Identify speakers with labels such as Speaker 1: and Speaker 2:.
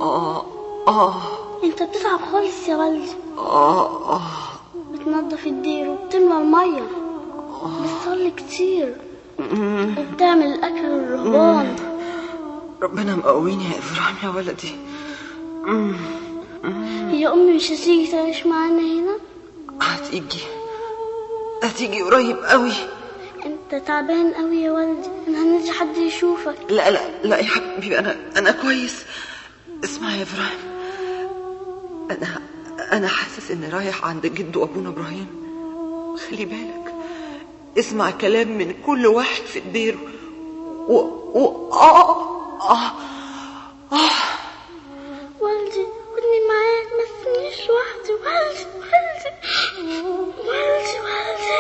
Speaker 1: اه اه
Speaker 2: انت بتتعب خالص يا ولدي
Speaker 1: اه اه
Speaker 2: بتنظف الدير وبتملى المية بتصلي كتير وبتعمل الأكل للرهبان
Speaker 1: ربنا مقويني يا ابراهيم يا ولدي
Speaker 2: هي أمي مش هتيجي تعيش معانا هنا
Speaker 1: هتيجي هتيجي قريب قوي
Speaker 2: انت تعبان قوي يا ولدي انا هنجي حد يشوفك
Speaker 1: لا لا لا يا حبيبي انا انا كويس اسمع يا ابراهيم انا انا حاسس اني رايح عند جد وابونا ابراهيم خلي بالك اسمع كلام من كل واحد في الدير و, و... آه... آه...